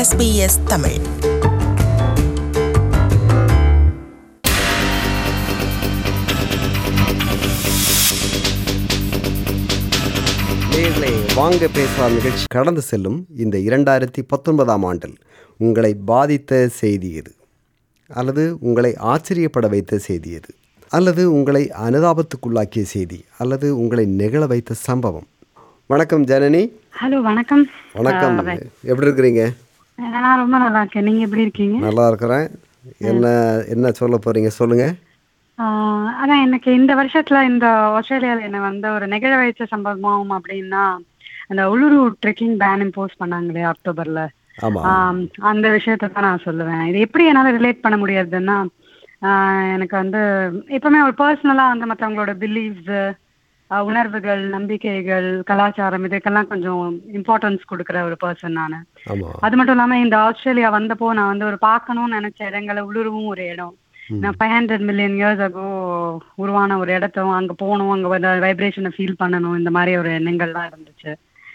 SBS Tamil நேயர்களே வாங்க பேசலாம் நிகழ்ச்சி கடந்து செல்லும் இந்த இரண்டாயிரத்தி பத்தொன்பதாம் ஆண்டில் உங்களை பாதித்த செய்தி எது அல்லது உங்களை ஆச்சரியப்பட வைத்த செய்தி எது அல்லது உங்களை அனுதாபத்துக்குள்ளாக்கிய செய்தி அல்லது உங்களை நெகிழ வைத்த சம்பவம் வணக்கம் ஜனனி ஹலோ வணக்கம் வணக்கம் எப்படி இருக்கிறீங்க நான் ரொம்ப நல்லா இருக்கேன் நீங்க எப்படி இருக்கீங்க நல்லா இருக்கிறேன் என்ன என்ன சொல்ல போறீங்க சொல்லுங்க ஆஹ் அதான் எனக்கு இந்த வருஷத்துல இந்த ஆஸ்திரேலியால என்ன வந்து ஒரு நெகிழ வைச்ச சம்பவம் அப்படின்னா அந்த உளுரு ட்ரெக்கிங் பேன் இம்போஸ் பண்ணாங்களே அக்டோபர்ல ஆமா ஆம், அந்த விஷயத்தை தான் நான் சொல்லுவேன் இது எப்படி என்னால ரிலேட் பண்ண முடியாதுன்னா ஆஹ் எனக்கு வந்து எப்பவுமே ஒரு பர்சனலா வந்து மற்றவங்களோட பிலீவ்ஸ் உணர்வுகள் நம்பிக்கைகள் கலாச்சாரம் இதுக்கெல்லாம் கொஞ்சம் இம்பார்ட்டன்ஸ் கொடுக்குற ஒரு பர்சன் நான் ஆமா அது மட்டும் இல்லாம இந்த ஆஸ்திரேலியா வந்தப்போ நான் வந்து ஒரு பார்க்கணும்னு நினைச்ச இடங்களை உளுருவும் ஒரு இடம் நான் five hundred million years ago உருவான ஒரு இடத்தும் அங்க போகணும் அங்க வந்து வைப்ரேஷனை ஃபீல் பண்ணணும் இந்த மாதிரி ஒரு எண்ணங்கள்லாம் இருந்துச்சு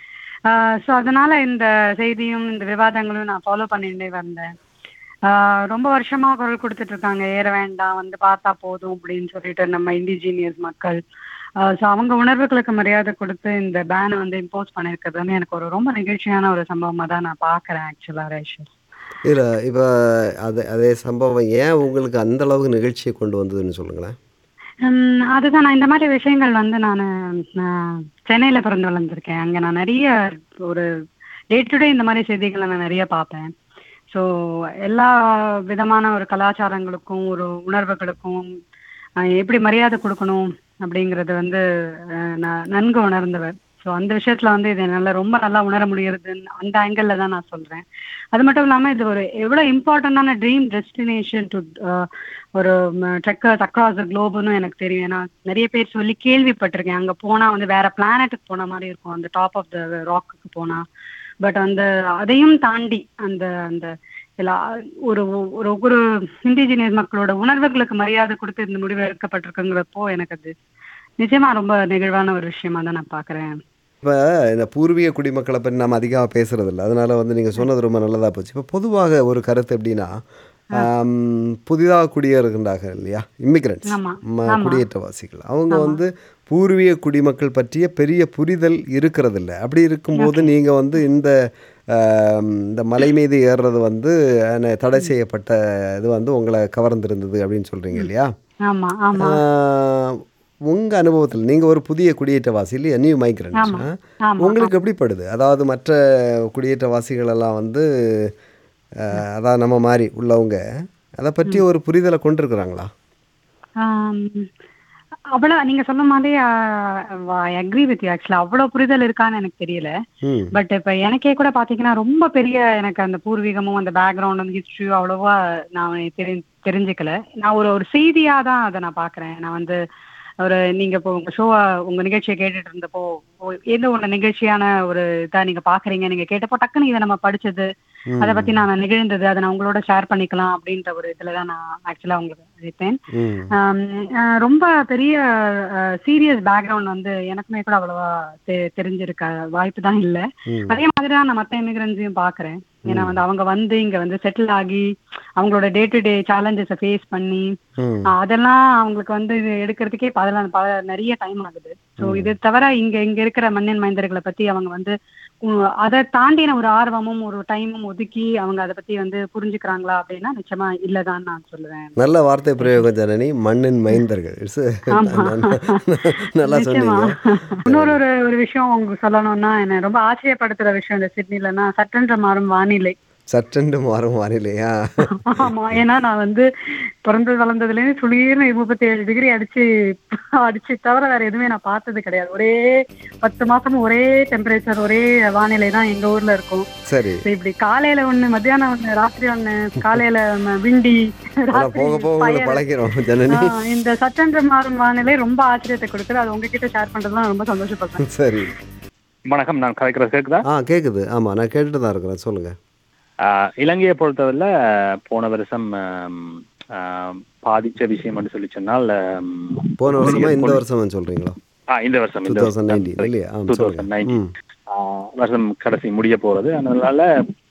ஸோ அதனால இந்த செய்தியும் இந்த விவாதங்களும் நான் ஃபாலோ பண்ணிட்டே வந்தேன் ஆஹ் ரொம்ப வருஷமா குரல் கொடுத்துட்டு இருக்காங்க ஏற வேண்டாம் வந்து பார்த்தா போதும் அப்படின்னு சொல்லிட்டு நம்ம இண்டிஜீனியஸ் மக்கள் ஸோ அவங்க உணர்வுகளுக்கு மரியாதை கொடுத்து இந்த பேனை வந்து இம்போஸ் பண்ணியிருக்கிறது வந்து எனக்கு ஒரு ரொம்ப நிகழ்ச்சியான ஒரு சம்பவமா தான் நான் பார்க்கறேன் ஆக்சுவலா ரேஷன் இல்லை இப்போ அது அதே சம்பவம் ஏன் உங்களுக்கு அந்த அளவுக்கு நிகழ்ச்சியை கொண்டு வந்ததுன்னு சொல்லுங்களேன் ஹம், அதுதான் நான் இந்த மாதிரி விஷயங்கள் வந்து நான் சென்னையில பிறந்து வளர்ந்துருக்கேன் அங்க நான் நிறைய ஒரு டே டு டே இந்த மாதிரி செய்திகளை நான் நிறைய பார்ப்பேன் ஸோ எல்லா விதமான ஒரு கலாச்சாரங்களுக்கும் ஒரு உணர்வுகளுக்கும் அஹ், எப்படி மரியாதை கொடுக்கணும் அப்படிங்கறது வந்து அஹ், நான் நன்கு உணர்ந்தவர் ஸோ அந்த விஷயத்துல வந்து இது என்னால ரொம்ப நல்லா உணர முடியறதுன்னு அந்த ஆங்கிள் தான் நான் சொல்றேன் அது மட்டும் இல்லாம இது ஒரு எவ்வளவு இம்பார்ட்டண்டான ட்ரீம் டெஸ்டினேஷன் டு ஒரு ட்ரெக்கர்ஸ் அக்ராஸ் த குளோப்னு எனக்கு தெரியும் ஏன்னா நிறைய பேர் சொல்லி கேள்விப்பட்டிருக்கேன் அங்க போனா வந்து வேற பிளானட்டுக்கு போன மாதிரி இருக்கும் அந்த டாப் ஆஃப் த ராக்குக்கு போனா பட் அந்த அதையும் தாண்டி அந்த அந்த எல்லா ஒரு ஒரு ஒரு இண்டிஜினியஸ் மக்களோட உணர்வுகளுக்கு மரியாதை கொடுத்து இந்த முடிவு எடுக்கப்பட்டிருக்குங்கிறப்போ எனக்கு அது நிச்சயமா ரொம்ப நெகிழ்வான ஒரு விஷயமா தான் நான் பாக்குறேன் இப்போ இந்த பூர்வீக குடிமக்களை பற்றி நம்ம அதிகமாக பேசுறதில்ல அதனால வந்து நீங்கள் சொன்னது ரொம்ப நல்லதாக போச்சு இப்போ பொதுவாக ஒரு கருத்து எப்படின்னா ஆம், புதிதாக குடியேறுகின்றார்கள் இல்லையா இமிக்ரெண்ட்ஸ் ஆமா, குடியேற்றவாசிகள் அவங்க வந்து பூர்வீக குடிமக்கள் பற்றிய பெரிய புரிதல் இருக்கிறதில்ல அப்படி இருக்கும்போது நீங்கள் வந்து இந்த ஆம், இந்த மலை மீது ஏறுறது வந்து அஹ், தடை செய்யப்பட்ட இது வந்து உங்களை கவர்ந்திருந்தது அப்படின்னு சொல்கிறீங்க இல்லையா ஆமா ஆமா உங்கள் அனுபவத்தில் நீங்கள் ஒரு புதிய குடியேற்றவாசி இல்லையா நியூ மைக்ரண்ட் ஆமா, ஆமா. உங்களுக்கு எப்படிப்படுது அதாவது மற்ற குடியேற்றவாசிகள் எல்லாம் வந்து அஹ், அதாவது நம்ம மாதிரி உள்ளவங்க அதை பற்றி ஒரு புரிதலை கொண்டிருக்கிறாங்களா ஆம், அவ்வளவு நீங்க சொன்ன மாதிரி அக்ரி வித் ஆக்சுவலா அவ்வளவு புரிதல் இருக்கான்னு எனக்கு தெரியல ம் பட் இப்ப எனக்கே கூட பாத்தீங்கன்னா ரொம்ப பெரிய எனக்கு அந்த பூர்வீகமும் அந்த பேக்ரவுண்ட் அந்த ஹிஸ்டரியும் அவ்வளவா நான் தெரி தெரிஞ்சுக்கல நான் ஒரு ஒரு செய்தியா தான் அதை நான் பாக்குறேன் நான் வந்து ஒரு நீங்க இப்போ உங்க ஷோ உங்க நிகழ்ச்சியை கேட்டுட்டு இருந்தப்போ ஓ- ஏதோ ஒரு நிகழ்ச்சியான ஒரு இதா நீங்க பாக்குறீங்க நீங்க கேட்டப்போ டக்குன்னு இதை நம்ம படிச்சது அதை பத்தி நான் நிகழ்ந்தது அதை நான் உங்களோட ஷேர் பண்ணிக்கலாம் அப்படின்ற ஒரு இதுலதான் நான் ஆக்சுவலா உங்களுக்கு அழைத்தேன் ம் ஆம், அஹ் ரொம்ப பெரிய சீரியஸ் பேக்ரவுண்ட் வந்து எனக்குமே கூட அவ்வளவா தெ- தெரிஞ்சிருக்க வாய்ப்பு தான் இல்ல ம். அதே மாதிரி தான் நான் மற்ற இமிகிரன்ஸையும் பாக்குறேன் ஏன்னா வந்து அவங்க வந்து இங்க வந்து செட்டில் ஆகி அவங்களோட டே டு டே சேலஞ்சஸை ஃபேஸ் பண்ணி ம் அஹ் அதெல்லாம் அவங்களுக்கு வந்து இது எடுக்கிறதுக்கே பல பல நிறைய டைம் ஆகுது ஸோ இது தவிர இங்க இங்க இருக்கிற மண்ணின் மைந்தர்களை பத்தி அவங்க வந்து உம், அதை தாண்டின ஒரு ஆர்வமும் ஒரு டைமும் ஒதுக்கி அவங்க அதை பத்தி வந்து புரிஞ்சுக்கிறாங்களா அப்படின்னா நிச்சயமா இல்லதான் நான் சொல்லுவேன் நல்ல வார்த்தை பிரயோகம் ஜனனி மண்ணின் மைந்தர்கள் It's a- ஆமா. நல்லா நிச்சயமா. சொன்னீங்க இன்னொரு ஒரு ஒரு விஷயம் உங்களுக்கு சொல்லணும்னா என்ன ரொம்ப ஆச்சரியப்படுத்துற விஷயம் இந்த சிட்னிலன்னா சட்டென்ற மாறும் வானிலை சட்டென்று மாறும் வானிலையா ஆமா ஏன்னா நான் வந்து பிறந்தது வளர்ந்ததுல இருந்து சுளீர்னு முப்பத்தி ஏழு டிகிரி அடிச்சு அடிச்சு தவிர வேற எதுவுமே நான் பார்த்தது கிடையாது ஒரே பத்து மாசமும் ஒரே டெம்பரேச்சர் ஒரே வானிலை தான் எங்க ஊர்ல இருக்கும் சரி So இப்படி காலையில ஒண்ணு மத்தியானம் ஒண்ணு ராத்திரி ஒண்ணு காலையில ம- விண்டி ஆனா ராத்திரி போக போக உங்களை பயறு. பழகிறோம் ஜனனி ஆ, இந்த சட்டென்ற மாறும் வானிலை ரொம்ப ஆச்சரியத்தை கொடுக்குது அது உங்ககிட்ட ஷேர் பண்றதுலாம் ரொம்ப சந்தோஷப்படுறேன் சரி வணக்கம் நான் கலைக்கிறது கேக்குதா ஆ கேட்குது ஆமாம் நான் கேட்டுட்டு தான் இருக்கிறேன் சொல்லுங்கள் ஆஹ் இலங்கையை பொறுத்தவரையில போன வருஷம் ஆம், ஆம், பாதிச்ச விஷயம் என்று சொல்லி சொன்னால் ஆம், போன வருஷமா இந்த வருஷம் சொல்கிறீங்களா ஆ, இந்த வருஷம் டூ இந்த தௌசண்ட் நைன்டீன் இல்லையா ஆ டூ சொல்லுங்க தௌசண்ட் நைன்டீன் ம் வருஷம் கடைசி முடிய போறது அதனால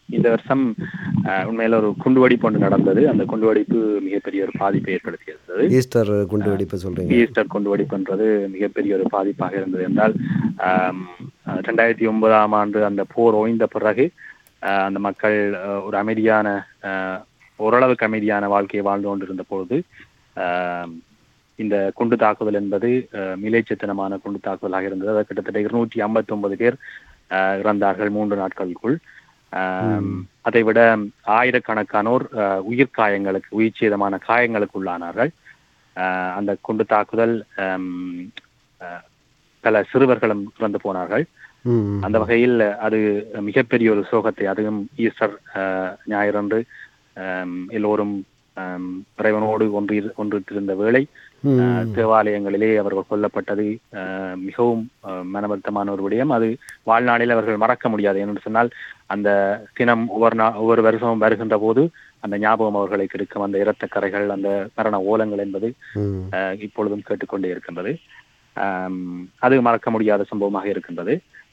இந்த வருஷம் அஹ், உண்மையில ஒரு குண்டுவெடிப்பு ஒன்று நடந்தது அந்த குண்டுவெடிப்பு மிகப்பெரிய ஒரு பாதிப்பை ஏற்படுத்தியிருந்தது ஈஸ்டர் குண்டு வெடிப்பு சொல்றீங்க ஈஸ்டர் குண்டுவெடிப்புன்றது மிகப்பெரிய ஒரு பாதிப்பாக இருந்தது என்றால் ஆம், அஹ், ரெண்டாயிரத்தி ஒன்பதாம் ஆண்டு அந்த போர் ஓய்ந்த பிறகு அஹ், அந்த மக்கள் அஹ், ஒரு அமைதியான அஹ், ஓரளவுக்கு அமைதியான வாழ்க்கையை வாழ்ந்து கொண்டிருந்த பொழுது ஆம், இந்த குண்டு தாக்குதல் என்பது அஹ், மிலேச்சத்தனமான குண்டு தாக்குதலாக இருந்தது அது கிட்டத்தட்ட இருநூற்றி ஐம்பத்தி ஒன்பது பேர் அஹ், இறந்தார்கள் மூன்று நாட்களுக்குள் ஆம், அதைவிட ஆயிரக்கணக்கானோர் அஹ், உயிர் காயங்களுக்கு உயிர் சேதமான காயங்களுக்கு உள்ளானார்கள் அஹ், அந்த குண்டு தாக்குதல் ஆம், அஹ், பல சிறுவர்களும் இறந்து போனார்கள் ம் அந்த வகையில் அது மிகப்பெரிய ஒரு சோகத்தை அதுவும் ஈஸ்டர் அஹ், ஞாயிறன்று ஆம், எல்லோரும் ஆம், இறைவனோடு ஒன்றி ஒன்றிருந்த வேளை ம். அஹ், தேவாலயங்களிலே அவர்கள் கொல்லப்பட்டது அஹ், மிகவும் அஹ், மனவருத்தமான ஒரு விடயம் அது வாழ்நாளில் அவர்கள் மறக்க முடியாது என்று சொன்னால் அந்த தினம் ஒவ்வொரு நா ஒவ்வொரு வருஷமும் வருகின்ற போது அந்த ஞாபகம் அவர்களை கிடைக்கும் அந்த இரத்த கரைகள் அந்த மரண ஓலங்கள் என்பது ம் அஹ், இப்பொழுதும் கேட்டுக்கொண்டே இருக்கின்றது ஆம், அது மறக்க முடியாத சம்பவமாக இருக்கின்றது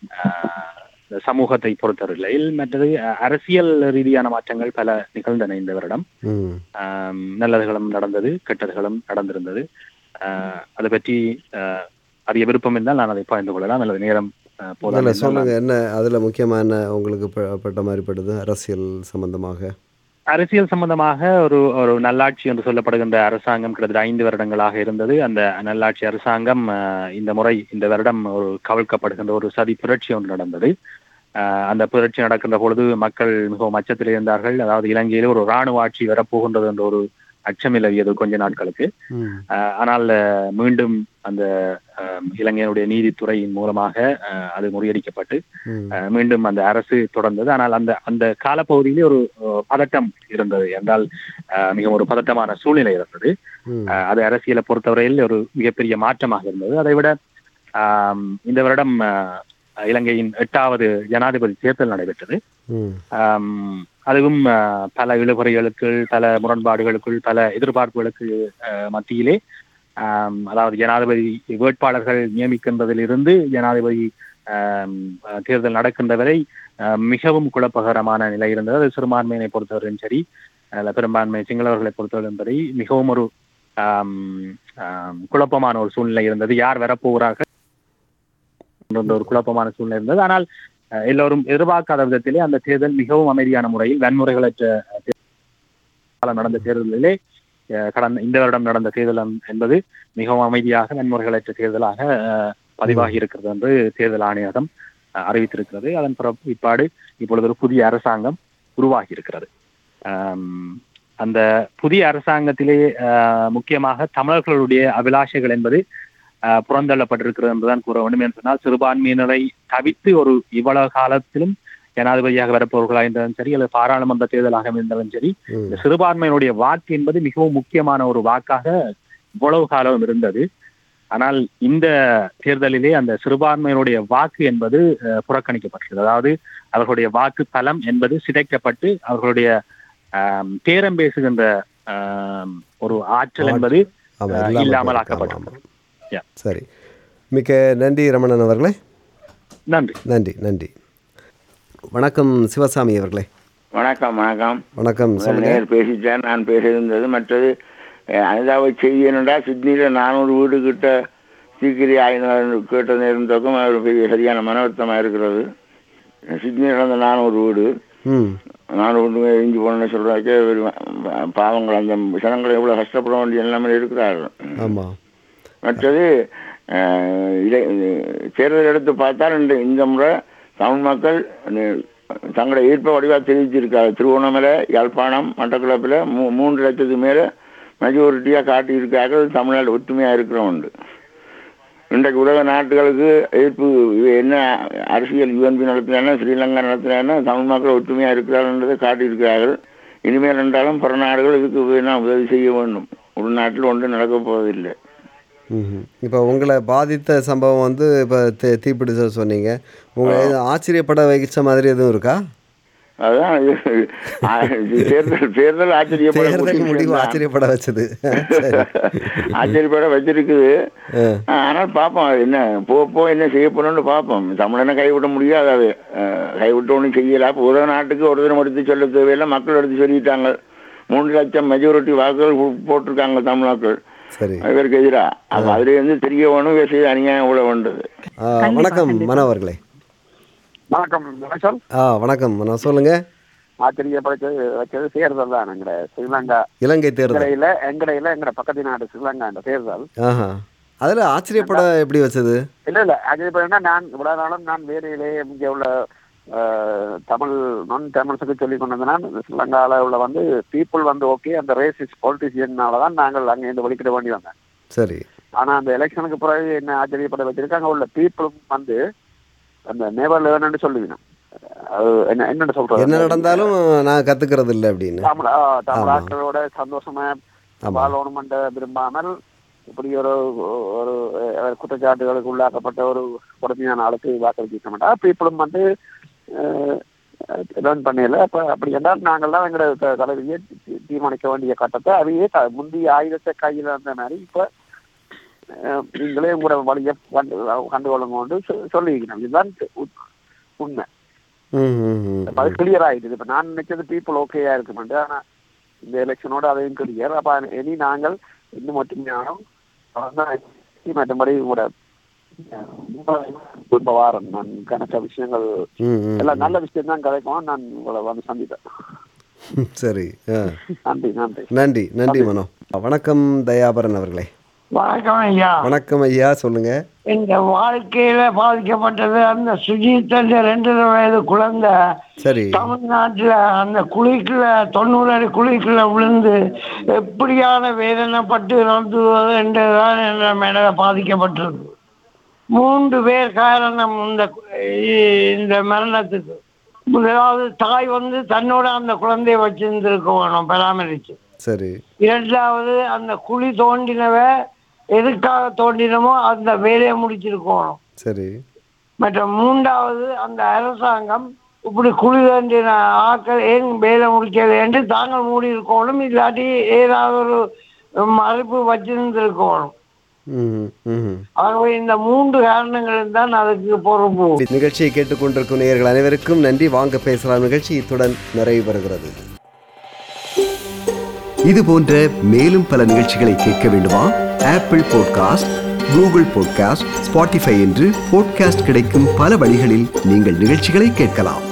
ஆஹ், இந்த சமூகத்தை பொறுத்தவரையில் மற்றது அஹ், அரசியல் ரீதியான மாற்றங்கள் பல நிகழ்ந்தன இந்த வருடம் ம் ஆம், நல்லதுகளும் நடந்தது கெட்டதுகளும் நடந்திருந்தது ஆஹ், அதை பற்றி ஆஹ், அதிக விருப்பம் இருந்தால் நான் அதை பகிர்ந்து கொள்ளலாம் அல்லது நேரம் ஆஹ், போதாமல் இல்லை இருந்தால் சொல்லுங்க என்ன அதில் முக்கியமாக என்ன உங்களுக்கு ப- பட்ட மாதிரி படுது அரசியல் சம்பந்தமாக அரசியல் சம்பந்தமாக ஒரு ஒரு நல்லாட்சி என்று சொல்லப்படுகின்ற அரசாங்கம் கிட்டத்தட்ட ஐந்து வருடங்களாக இருந்தது அந்த நல்லாட்சி அரசாங்கம் அஹ், இந்த முறை இந்த வருடம் ஒரு கவிழ்க்கப்படுகின்ற ஒரு சதி புரட்சி ஒன்று நடந்தது அஹ், அந்த புரட்சி நடக்கின்ற பொழுது மக்கள் மிகவும் அச்சத்தில் இருந்தார்கள் அதாவது இலங்கையிலே ஒரு இராணுவ ஆட்சி வரப்போகின்றது என்ற ஒரு அச்சம் நிலவியது கொஞ்ச நாட்களுக்கு ம் அஹ், ஆனால் அஹ், மீண்டும் அந்த அஹ், இலங்கையினுடைய நீதித்துறையின் மூலமாக அஹ், அது முறியடிக்கப்பட்டு ம் அஹ் மீண்டும் அந்த அரசு தொடர்ந்தது ஆனால் அந்த அந்த காலப்பகுதியிலே ஒரு அஹ், பதட்டம் இருந்தது என்றால் அஹ், மிகவும் ஒரு பதட்டமான சூழ்நிலை இருந்தது ம் அஹ், அது அரசியலை பொறுத்தவரையில் ஒரு மிகப்பெரிய மாற்றமாக இருந்தது அதை விட ஆம், இந்த வருடம் அஹ், இலங்கையின் எட்டாவது ஜனாதிபதி தேர்தல் நடைபெற்றது ம் ஆம், அதுவும் அஹ், பல இழுபறைகளுக்குள் பல முரண்பாடுகளுக்குள் பல எதிர்பார்ப்புகளுக்கு அஹ், மத்தியிலே ஆம், அதாவது ஜனாதிபதி வேட்பாளர்கள் நியமிக்கின்றதிலிருந்து ஜனாதிபதி ஆம், அஹ், தேர்தல் நடக்கின்ற வரை அஹ், மிகவும் குழப்பகரமான நிலை இருந்தது அது சிறுபான்மையினை பொறுத்தவரையும் சரி அல்ல பெரும்பான்மை சிங்களவர்களை பொறுத்தவரையும் சரி மிகவும் ஒரு ஆம், ஆம், குழப்பமான ஒரு சூழ்நிலை இருந்தது யார் வரப்போகிறார்கள் என்ற ஒரு குழப்பமான சூழ்நிலை இருந்தது ஆனால் அஹ், எல்லோரும் எதிர்பார்க்காத விதத்திலே அந்த தேர்தல் மிகவும் அமைதியான முறையில் வன்முறைகளற்ற தேர்தல் நடந்த தேர்தலிலே அஹ், கடந்த இந்த வருடம் நடந்த தேர்தல் என்- என்பது மிகவும் அமைதியாக வன்முறைகளற்ற தேர்தலாக அஹ், பதிவாகி இருக்கிறது என்று தேர்தல் ஆணையகம் அஹ், அறிவித்திருக்கிறது அதன் பிற்பாடு இப்பொழுது ஒரு புதிய அரசாங்கம் உருவாகி இருக்கிறது ஆம், அந்த புதிய அரசாங்கத்திலே அஹ், முக்கியமாக தமிழர்களுடைய அபிலாஷைகள் என்பது அஹ், புறந்தள்ளப்பட்டிருக்கிறது என்றுதான் கூற வேண்டும் என்று சொன்னால் சிறுபான்மையினரை தவித்து ஒரு இவ்வளவு காலத்திலும் ஜனாதிபதியாக வரப்போர்களா இருந்தாலும் சரி அல்லது பாராளுமன்ற தேர்தலாக இருந்தாலும் சரி ம் இந்த சிறுபான்மையினுடைய வாக்கு என்பது மிகவும் முக்கியமான ஒரு வாக்காக இவ்வளவு காலம் இருந்தது ஆனால் இந்த தேர்தலிலே அந்த சிறுபான்மையினுடைய வாக்கு என்பது அஹ், புறக்கணிக்கப்பட்டது அதாவது அவர்களுடைய வாக்கு பலம் என்பது சிதைக்கப்பட்டு அவர்களுடைய ஆம், பேரம் பேசுகின்ற ஆம், ஒரு ஆற்றல் என்பது ஆமாம் அஹ், இல்லாமல் இல்லாமல் போயிருக்கு. ஆக்கப்பட்டது. ஆமாம், ஆமாம். Yeah. சரி மிக்க நன்றி ரமணன் அவர்களே நன்றி நன்றி நன்றி வணக்கம் சிவசாமி அவர்களே வணக்கம் வணக்கம் வணக்கம் சொல்லுங்க நேர் பேசிட்டேன் நான் பேசியிருந்தது மற்றது அஹ், அனிதாவை செய்தி என்னடா சிட்னியில் நானூறு வீடு கிட்ட சீக்கிரி ஐநூறு கேட்ட நேர்ந்தக்கும் அது ஒரு பெரிய சரியான மனவர்த்தமாக இருக்கிறது சிட்னியில் அந்த நானூறு வீடு ம் நானூறு வீடு எரிஞ்சு போகணும்னு சொல்கிறாக்கே பாவங்கள் அந்த ஜனங்களை எவ்வளோ கஷ்டப்பட வேண்டிய எல்லாமே இருக்கிறார்கள் ஆமாம் மற்றது அஹ், இதை- தேர்தல் எடுத்து பார்த்தால் இந்த இந்த முறை தமிழ் மக்கள் அஹ், தங்களை ஈர்ப்பை வடிவாக தெரிவிச்சிருக்காங்க திருவண்ணாமலை யாழ்ப்பாணம் மட்டக்களப்பில் மூ மூன்று லட்சத்துக்கு மேலே மெஜாரிட்டியாக காட்டியிருக்கார்கள் தமிழ்நாடு ஒற்றுமையாக இருக்கிறோண்டு இன்றைக்கு உலக நாட்டுகளுக்கு எதிர்ப்பு இது என்ன அரசியல் யுஎன்பி நடத்தினா ஸ்ரீலங்கா நடத்தினா தமிழ் மக்கள் ஒற்றுமையாக இருக்கிறார்கள்ன்றதை காட்டியிருக்கிறார்கள் இனிமேல் என்றாலும் பிற நாடுகள் இதுக்கு வேணா உதவி செய்ய வேண்டும் உள்நாட்டில் ஒன்றும் நடக்கப் போவதில்லை ம் இப்போ உங்களை பாதித்த சம்பவம் வந்து இப்போ தீ தீப்பிடிச்ச சொன்னீங்க உங்களை எதுவும் ஆச்சரியப்பட வைச்ச மாதிரி எதுவும் இருக்கா அதான் இது, ஆ, இது தேர்தல் தேர்தல் ஆச்சரியப்பட தேர்தல் முடிவு ஆச்சரியப்பட வச்சது சரி. ஆச்சரியப்பட வச்சிருக்குது ஆ. ஆ, ஆனால் பார்ப்போம் அது என்ன போக போக என்ன செய்ய போறோம்னு பார்ப்போம் தமிழனை கைவிட முடியாது அது அஹ், கைவிட்டு ஒன்றும் செய்யல அப்போ ஒரு நாட்டுக்கு ஒரு தினம் எடுத்து சொல்ல தேவையில்லை மக்கள் எடுத்து சொல்லிட்டாங்க மூன்று லட்சம் மெஜாரிட்டி வாக்குகள் கு- போட்டிருக்காங்க தமிழ்நாக்கள் சரி இவருக்கு எதிரா அப்ப அதுல இருந்து தெரிய வேணும் இவர் செய்த அநியாயம் இவ்வளவு வேண்டது ஆ, வணக்கம் மனோ அவர்களே வணக்கம் வணக்கம் ஆ வணக்கம் மனோ சொல்லுங்க ஆச்சரியப்படுத்த வச்சது தேர்தல் தான் எங்கட ஸ்ரீலங்கா இலங்கை தேர்தல் எங்கடையில எங்கடையில எங்கட பக்கத்து நாடு ஸ்ரீலங்கா இந்த தேர்தல் ஆஹா அதில் ஆச்சரியப்பட எப்படி வச்சது இல்ல இல்ல ஆச்சரியப்படுனா நான் இவ்வளவு நாளும் நான் வேறையிலே இங்க உள்ள அஹ், தமிழ் நான் தமிழ்ஸுக்கு சொல்லி கொண்டு வந்தேன் ஸ்ரீலங்கால உள்ள வந்து பீப்புள் வந்து ஓகே அந்த ரேசிஸ் பொலிட்டிஷியனால தான் நாங்கள் அங்கே இருந்து ஒழிக்கிட வேண்டி வந்தேன் சரி ஆனா அந்த எலெக்ஷனுக்கு பிறகு என்ன ஆச்சரியப்பட வச்சிருக்காங்க உள்ள பீப்புளும் வந்து அந்த நேவர் லேர்ன்னு சொல்லுவீங்க அது என்ன என்னன்னு சொல்றது என்ன நடந்தாலும் நான் கத்துக்கிறது இல்லை அப்படின்னு தமிழ் ஆ, தமிழ் ஆமா. ஆட்களோட சந்தோஷமா ஆமா. வாழணுமென்ற விரும்பாமல் இப்படி ஒரு ஒரு அஹ், குற்றச்சாட்டுகளுக்கு உள்ளாக்கப்பட்ட ஒரு கொடுமையான ஆளுக்கு வாக்களிக்க மாட்டா பீப்புளும் வந்து லேர்ன் பண்ணல அப்ப அப்படி என்றால் நாங்கள் தான் எங்களோட த- தலைவியை தீ- தீர்மானிக்க வேண்டிய கட்டத்தை அவையே க- முந்தைய ஆயுதத்தை கையில் இருந்த மாதிரி இப்ப அஹ், நீங்களே உங்களோட வழியை கண்டு கண்டுகொள்ளுங்க கொண்டு சொ- சொல்லியிருக்கணும் இதுதான் உ- உண்மை ம் ம் ம் அப்ப அது கிளியர் ஆயிடுது இப்ப நான் நினைச்சது பீப்புள் ஓகேயா இருக்குமெண்டு ஆனா இந்த எலெக்ஷனோட அதையும் கிளியர் அப்ப இனி நாங்கள் இன்னும் மட்டுமையானோம் மற்றபடி கூட இப்ப வாரம் நான் கணக்க விஷயங்கள் ம் ம் எல்லாம் நல்ல விஷயம் தான் கிடைக்கும் நான் உங்களை வந்து சந்திப்பேன் ம். சரி ஆ நன்றி நன்றி நன்றி நன்றி மனோ வணக்கம் தயாபரன் அவர்களே வணக்கம் ஐயா வணக்கம் ஐயா சொல்லுங்க இந்த வாழ்க்கையில பாதிக்கப்பட்டது அந்த சுஜித் என்ற ரெண்டு வயது குழந்தை சரி தமிழ்நாட்டுல அந்த குழிக்குள்ள தொண்ணூறு அடி குழிக்குள்ள விழுந்து எப்படியான வேதனைப்பட்டு நடத்துவது என்றுதான் என்ற மேல பாதிக்கப்பட்டிருக்கு மூன்று பேர் காரணம் இந்த இந்த மரணத்துக்கு முதலாவது தாய் வந்து தன்னோட அந்த குழந்தையை வச்சிருந்திருக்க வேணும் பராமரிச்சு சரி இரண்டாவது அந்த குழி தோண்டினவ எதுக்காக தோண்டினமோ அந்த வேலையை முடிச்சிருக்கணும் சரி மற்றும் மூன்றாவது அந்த அரசாங்கம் இப்படி குழி தோண்டின ஆட்கள் ஏன் வேலை முடிக்கல என்று தாங்கள் மூடி இருக்கணும் இல்லாட்டி ஏதாவது ஒரு மறுப்பு வச்சிருந்திருக்கணும் ம் ம் ஆகவே இந்த மூன்று காரணங்களும் தான் அதுக்கு பொறுப்பு நிகழ்ச்சியை கேட்டுக்கொண்டிருக்கும் நேயர்கள் அனைவருக்கும் நன்றி வாங்க பேசலாம் நிகழ்ச்சி இத்துடன் நிறைவு பெறுகிறது இது போன்ற மேலும் பல நிகழ்ச்சிகளை கேட்க வேண்டுமா Apple podcast Google podcast Spotify என்று பாட்காஸ்ட் கிடைக்கும் பல வழிகளில் நீங்கள் நிகழ்ச்சிகளை கேட்கலாம்